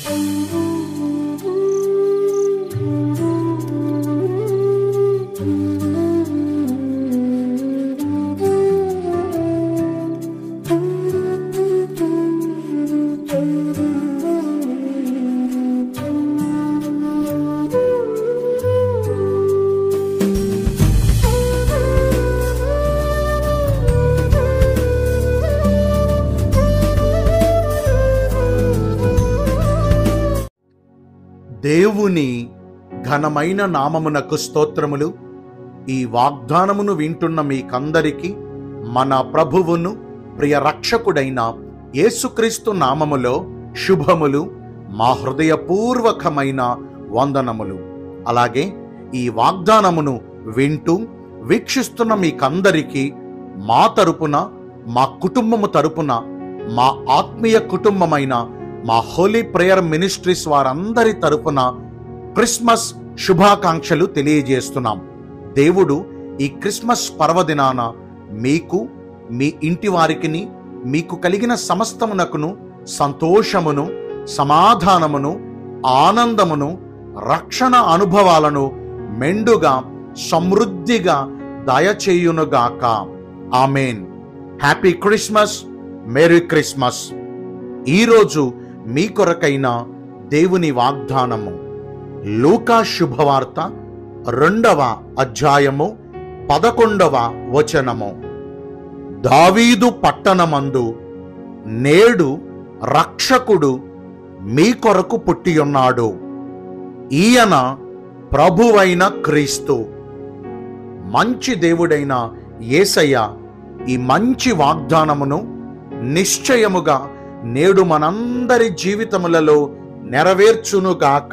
దేవుని ఘనమైన నామమునకు స్తోత్రములు ఈ వాగ్దానమును వింటున్న మీకందరికీ మన ప్రభువును ప్రియ రక్షకుడైన యేసుక్రీస్తు నామములో శుభములు మా హృదయపూర్వకమైన వందనములు అలాగే ఈ వాగ్దానమును వింటూ వీక్షిస్తున్న మీకందరికీ మా తరపున మా కుటుంబము తరపున మా ఆత్మీయ కుటుంబమైన మా హోలీ ప్రేయర్ మినిస్ట్రీస్ వారందరి తరపున క్రిస్మస్ శుభాకాంక్షలు తెలియజేస్తున్నాం దేవుడు ఈ క్రిస్మస్ పర్వదినాన మీకు మీ ఇంటి వారికిని మీకు కలిగిన సమస్తమునకును సంతోషమును సమాధానమును ఆనందమును రక్షణ అనుభవాలను మెండుగా సమృద్ధిగా దయచేయునుగాక amen happy Christmas merry Christmas ఈరోజు మీ కొరకైన దేవుని వాగ్దానము లూకా శుభవార్త రెండవ అధ్యాయము పదకొండవ వచనము దావీదు పట్టణమందు నేడు రక్షకుడు మీ కొరకు పుట్టియున్నాడు ఈయన ప్రభువైన క్రీస్తు మంచి దేవుడైన యేసయ్య ఈ మంచి వాగ్దానమును నిశ్చయముగా నేడు మనందరి జీవితములలో నెరవేర్చునుగాక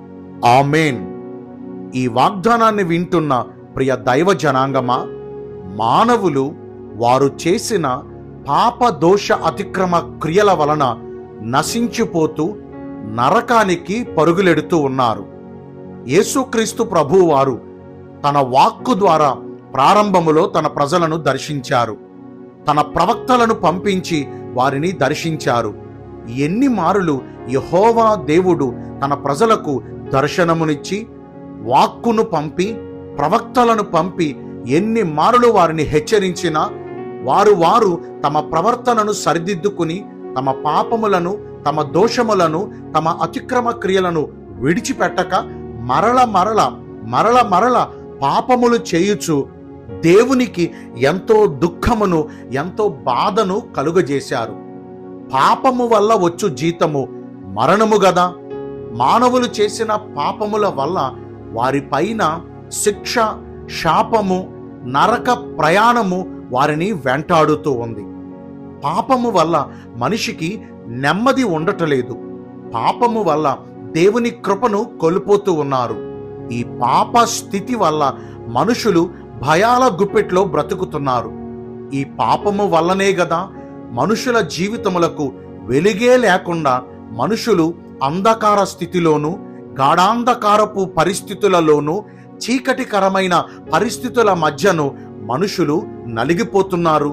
ఆమెన్ ఈ వాగ్దానాన్ని వింటున్న ప్రియ దైవ జనాంగమా మానవులు వారు చేసిన పాప దోష అతిక్రమ క్రియల వలన నశించిపోతూ నరకానికి పరుగులెడుతూ ఉన్నారు యేసుక్రీస్తు ప్రభువు వారు తన వాక్కు ద్వారా ప్రారంభములో తన ప్రజలను దర్శించారు తన ప్రవక్తలను పంపించి వారిని దర్శించారు ఎన్ని మారులు యహోవా దేవుడు తన ప్రజలకు దర్శనమునిచ్చి వాక్కును పంపి ప్రవక్తలను పంపి ఎన్ని మారులు వారిని హెచ్చరించినా వారు వారు తమ ప్రవర్తనను సరిదిద్దుకుని తమ పాపములను తమ దోషములను తమ అతిక్రమ క్రియలను విడిచిపెట్టక మరల మరల మరల మరల పాపములు చేయుచు దేవునికి ఎంతో దుఃఖమును ఎంతో బాధను కలుగజేశారు పాపము వల్ల వచ్చు జీతము మరణము గదా మానవులు చేసిన పాపముల వల్ల వారిపైన శిక్ష శాపము నరక ప్రయాణము వారిని వెంటాడుతూ ఉంది పాపము వల్ల మనిషికి నెమ్మది ఉండటలేదు పాపము వల్ల దేవుని కృపను కోల్పోతూ ఉన్నారు ఈ పాప స్థితి వల్ల మనుషులు భయాల గుప్పెట్లో బ్రతుకుతున్నారు ఈ పాపము వల్లనే గదా మనుషుల జీవితములకు వెలుగే లేకుండా మనుషులు అంధకార స్థితిలోను గాఢాంధకారపు పరిస్థితులలోనూ చీకటికరమైన పరిస్థితుల మధ్యను మనుషులు నలిగిపోతున్నారు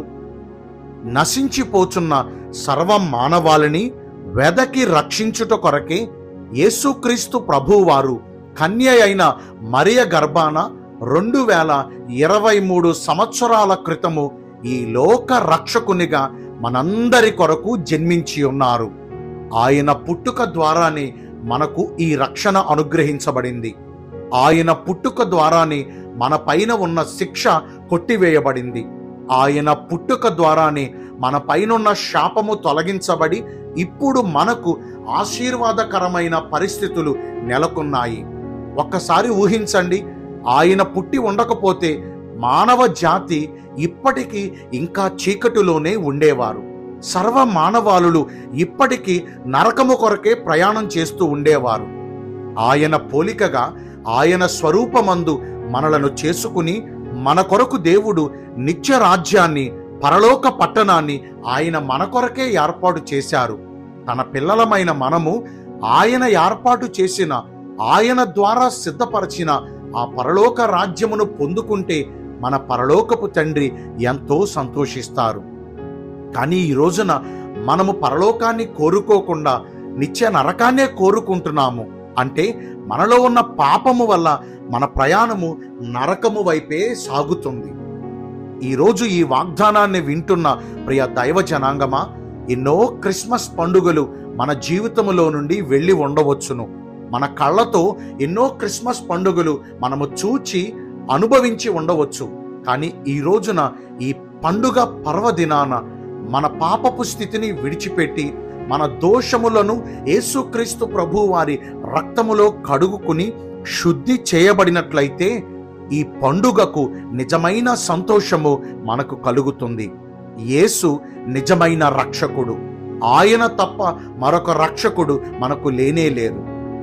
నశించిపోచున్న సర్వ మానవాళిని వెదకి రక్షించుట కొరకే యేసుక్రీస్తు ప్రభువారు కన్య అయిన మరియ గర్భాన రెండు వేల ఇరవై మూడు సంవత్సరాల క్రితము ఈ లోక రక్షకునిగా మనందరి కొరకు జన్మించి ఉన్నారు ఆయన పుట్టుక ద్వారానే మనకు ఈ రక్షణ అనుగ్రహించబడింది ఆయన పుట్టుక ద్వారానే మన పైన ఉన్న శిక్ష కొట్టివేయబడింది ఆయన పుట్టుక ద్వారానే మన పైనున్న శాపము తొలగించబడి ఇప్పుడు మనకు ఆశీర్వాదకరమైన పరిస్థితులు నెలకొన్నాయి ఒక్కసారి ఊహించండి ఆయన పుట్టి ఉండకపోతే మానవ జాతి ఇప్పటికీ ఇంకా చీకటిలోనే ఉండేవారు సర్వ మానవాళులు ఇప్పటికీ నరకము కొరకే ప్రయాణం చేస్తూ ఉండేవారు ఆయన పోలికగా ఆయన స్వరూపమందు మనలను చేసుకుని మన కొరకు దేవుడు నిత్య రాజ్యాన్ని పరలోక పట్టణాన్ని ఆయన మన కొరకే ఏర్పాటు చేశారు తన పిల్లలమైన మనము ఆయన ఏర్పాటు చేసిన ఆయన ద్వారా సిద్ధపరిచిన ఆ పరలోక రాజ్యమును పొందుకుంటే మన పరలోకపు తండ్రి ఎంతో సంతోషిస్తారు కానీ ఈ రోజున మనము పరలోకాన్ని కోరుకోకుండా నిత్య నరకాన్నే కోరుకుంటున్నాము అంటే మనలో ఉన్న పాపము వల్ల మన ప్రయాణము నరకము వైపే సాగుతుంది ఈరోజు ఈ వాగ్దానాన్ని వింటున్న ప్రియ దైవ జనాంగమా ఎన్నో క్రిస్మస్ పండుగలు మన జీవితములో నుండి వెళ్ళి ఉండవచ్చును మన కళ్ళతో ఎన్నో క్రిస్మస్ పండుగలు మనము చూచి అనుభవించి ఉండవచ్చు కానీ ఈ రోజున ఈ పండుగ పర్వదినాన మన పాపపు స్థితిని విడిచిపెట్టి మన దోషములను యేసుక్రీస్తు ప్రభు వారి రక్తములో కడుగుకుని శుద్ధి చేయబడినట్లయితే ఈ పండుగకు నిజమైన సంతోషము మనకు కలుగుతుంది యేసు నిజమైన రక్షకుడు ఆయన తప్ప మరొక రక్షకుడు మనకు లేనే లేదు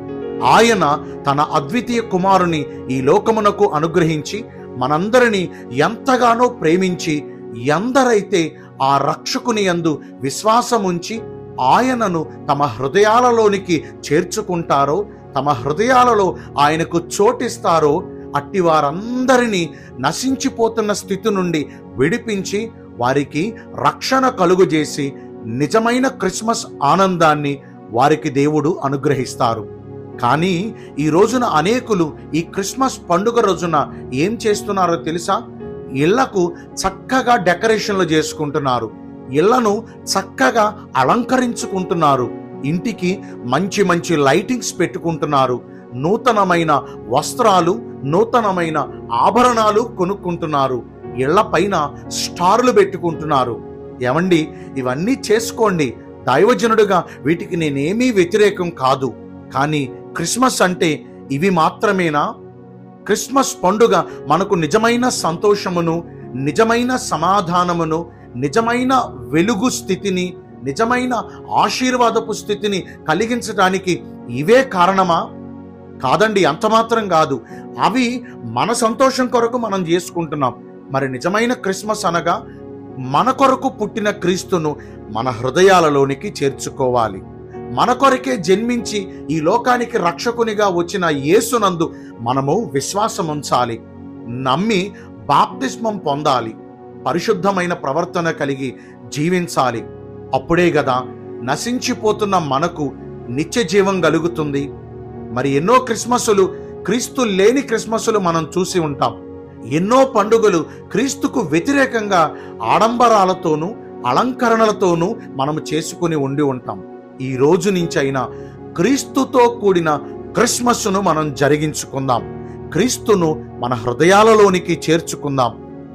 ఆయన తన అద్వితీయ కుమారుని ఈ లోకమునకు అనుగ్రహించి మనందరినీ ఎంతగానో ప్రేమించి ఎందరైతే ఆ రక్షకుని యందు విశ్వాసముంచి ఆయనను తమ హృదయాలలోనికి చేర్చుకుంటారో తమ హృదయాలలో ఆయనకు చోటిస్తారో అట్టి వారందరినీ నశించిపోతున్న స్థితి నుండి విడిపించి వారికి రక్షణ కలుగుజేసి నిజమైన క్రిస్మస్ ఆనందాన్ని వారికి దేవుడు అనుగ్రహిస్తారు కానీ ఈ రోజున అనేకులు ఈ క్రిస్మస్ పండుగ రోజున ఏం చేస్తున్నారో తెలుసా ఇళ్లకు చక్కగా డెకరేషన్లు చేసుకుంటున్నారు ఇళ్లను చక్కగా అలంకరించుకుంటున్నారు ఇంటికి మంచి మంచి లైటింగ్స్ పెట్టుకుంటున్నారు నూతనమైన వస్త్రాలు నూతనమైన ఆభరణాలు కొనుక్కుంటున్నారు ఇళ్ల పైన స్టార్లు పెట్టుకుంటున్నారు ఏమండి ఇవన్నీ చేసుకోండి దైవజనుడుగా వీటికి నేనేమీ వ్యతిరేకం కాదు కానీ క్రిస్మస్ అంటే ఇవి మాత్రమేనా క్రిస్మస్ పండుగ మనకు నిజమైన సంతోషమును నిజమైన సమాధానమును నిజమైన వెలుగు స్థితిని నిజమైన ఆశీర్వాదపు స్థితిని కలిగించడానికి ఇవే కారణమా కాదండి అంత మాత్రం కాదు అవి మన సంతోషం కొరకు మనం చేసుకుంటున్నాం మరి నిజమైన క్రిస్మస్ అనగా మన కొరకు పుట్టిన క్రీస్తును మన హృదయాలలోనికి చేర్చుకోవాలి మన కొరకే జన్మించి ఈ లోకానికి రక్షకునిగా వచ్చిన యేసునందు మనము విశ్వాసం ఉంచాలి నమ్మి బాప్తిస్మం పొందాలి పరిశుద్ధమైన ప్రవర్తన కలిగి జీవించాలి అప్పుడే కదా నశించిపోతున్న మనకు నిత్య జీవం కలుగుతుంది మరి ఎన్నో క్రిస్మస్సులు క్రీస్తు లేని క్రిస్మస్సులు మనం చూసి ఉంటాం ఎన్నో పండుగలు క్రీస్తుకు వ్యతిరేకంగా ఆడంబరాలతోనూ అలంకరణలతోనూ మనము చేసుకుని ఉండి ఉంటాం ఈ రోజు నుంచైనా క్రీస్తుతో కూడిన క్రిస్మస్ను మనం జరిగించుకుందాం క్రీస్తును మన హృదయాలలోనికి చేర్చుకుందాం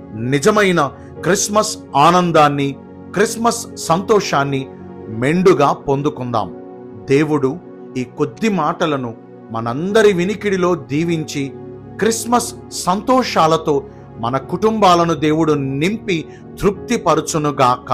నిజమైన క్రిస్మస్ ఆనందాన్ని క్రిస్మస్ సంతోషాన్ని మెండుగా పొందుకుందాం దేవుడు ఈ కొద్ది మాటలను మనందరి వినికిడిలో దీవించి క్రిస్మస్ సంతోషాలతో మన కుటుంబాలను దేవుడు నింపి తృప్తిపరచునుగాక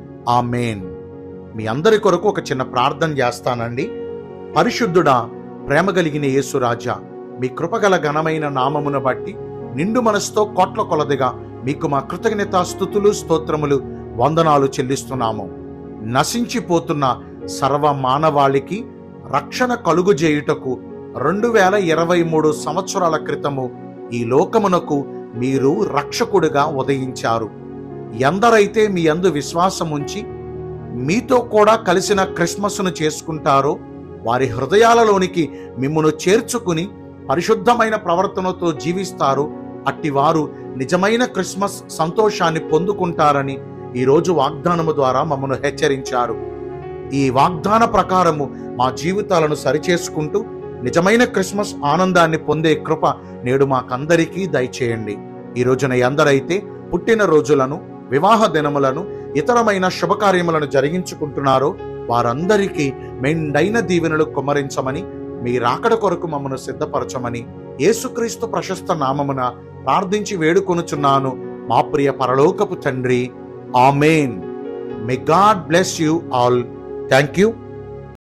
ఆమేన్ మీ అందరి కొరకు ఒక చిన్న ప్రార్థన చేస్తానండి పరిశుద్ధుడా ప్రేమ కలిగిన యేసురాజా మీ కృపగల ఘనమైన నామమును బట్టి నిండు మనసుతో కోట్ల కొలదిగా మీకు మా కృతజ్ఞత స్థుతులు స్తోత్రములు వందనాలు చెల్లిస్తున్నాము నశించిపోతున్న సర్వ మానవాళికి రక్షణ కలుగుజేయుటకు రెండు వేల ఇరవై మూడు సంవత్సరాల క్రితము ఈ లోకమునకు మీరు రక్షకుడిగా ఉదయించారు ఎందరైతే మీ అందు విశ్వాసం ఉంచి మీతో కూడా కలిసిన క్రిస్మస్ను చేసుకుంటారో వారి హృదయాలలోనికి మిమ్మును చేర్చుకుని పరిశుద్ధమైన ప్రవర్తనతో జీవిస్తారు అట్టివారు నిజమైన క్రిస్మస్ సంతోషాన్ని పొందుకుంటారని ఈరోజు వాగ్దానము ద్వారా మమ్మను హెచ్చరించారు ఈ వాగ్దాన ప్రకారము మా జీవితాలను సరిచేసుకుంటూ నిజమైన క్రిస్మస్ ఆనందాన్ని పొందే కృప నేడు మాకందరికీ దయచేయండి ఈ రోజున ఎందరైతే పుట్టిన రోజులను వివాహ దినములను ఇతరమైన శుభకార్యములను జరిగించుకుంటున్నారో వారందరికీ మెండైన దీవెనలు కుమ్మరించమని మీ రాకడ కొరకు మమ్మను సిద్ధపరచమని యేసుక్రీస్తు ప్రశస్త నామమున ప్రార్థించి వేడుకొనుచున్నాను మా ప్రియ పరలోకపు తండ్రి amen may God bless you all thank you